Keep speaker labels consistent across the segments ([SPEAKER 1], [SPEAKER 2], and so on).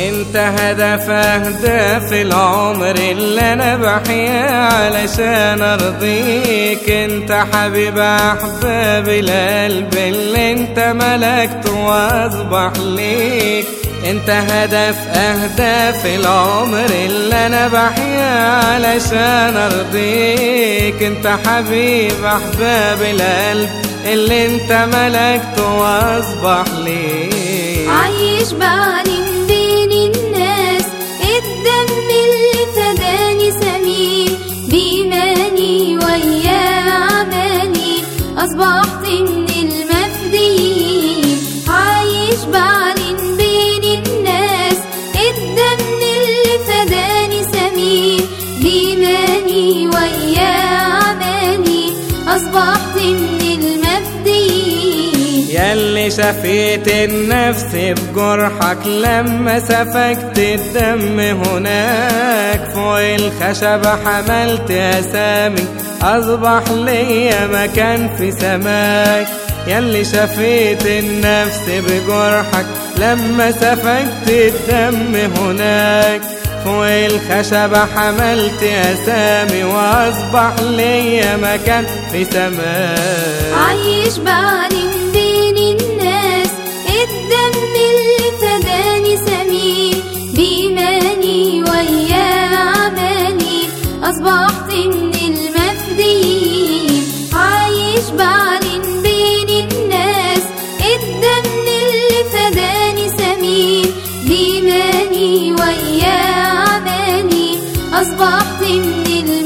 [SPEAKER 1] انت هدف اهداف العمر اللي انا بحيا علشان ارضيك انت حبيب احباب القلب اللي انت ملكته واصبح ليك انت هدف اهداف العمر اللي انا بحيا علشان ارضيك انت حبيب احباب القلب اللي انت ملكته واصبح ليك
[SPEAKER 2] عايش بعلم بين الناس الدم اللي فداني سمين بإيماني ويا عملي أصبحت من المفديين عايش بعلم بين الناس الدم اللي فداني سمين بإيماني ويا عملي أصبحت من المفديين
[SPEAKER 1] ياللي شفيت النفس بجرحك لما سفكت الدم هناك فوق الخشبة حملت أسامي أصبح ليا مكان في سماك ياللي شفيت النفس بجرحك لما سفكت الدم هناك فوق الخشبة حملت أسامي وأصبح ليا مكان في سماك
[SPEAKER 2] عايش بعلم بين الناس الدم اللي فداني سمين بإيماني ويا عملي أصبحت من المفديين عايش بعلم بين الناس الدم اللي فداني سمين بإيماني ويا عملي أصبحت من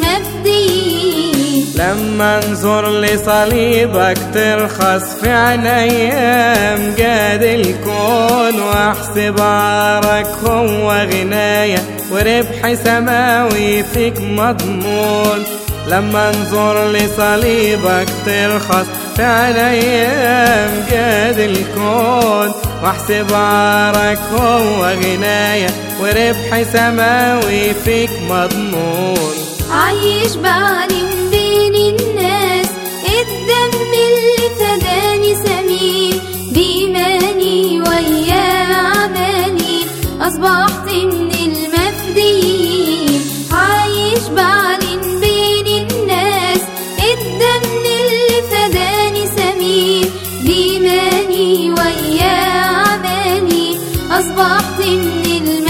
[SPEAKER 2] المفديين
[SPEAKER 1] لما انظر لصليبك ترخص في عينيا امجاد الكون واحسب عارك هو غناية وربح سماوي فيك مضمون لما انظر لصليبك ترخص في عينيا امجاد الكون واحسب عارك هو غناية وربح سماوي فيك مضمون
[SPEAKER 2] عايش بعلم بين الناس الدم اللي فداني سمين بإيماني ويا عملي أصبحت من المفديين عايش بعلم بين الناس الدم اللي فداني سمين بإيماني ويا عملي أصبحت من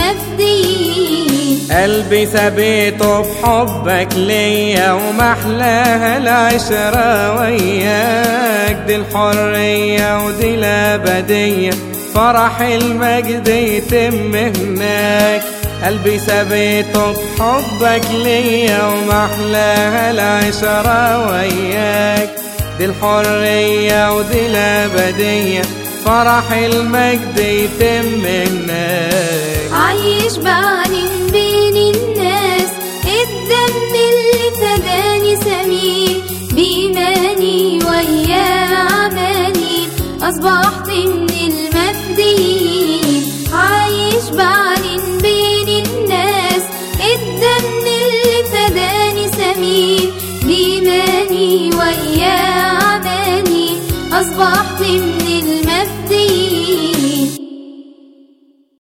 [SPEAKER 2] المفديين
[SPEAKER 1] قلبي ثبيته بحبك ليا ومحلاها العشرة وياك دي الحرية ودي الأبدية فرح المجد يتم هناك قلبي ثبيته بحبك ليا ومحلاها العشرة وياك دي الحرية ودي الأبدية فرح المجد يتم هناك
[SPEAKER 2] عايش بعلم بين الناس الدم اللي فداني سمين بإيماني ويا عملي أصبحت من المفديين عايش بعلم بين الناس الدم اللي فداني سمين بإيماني ويا عملي أصبحت من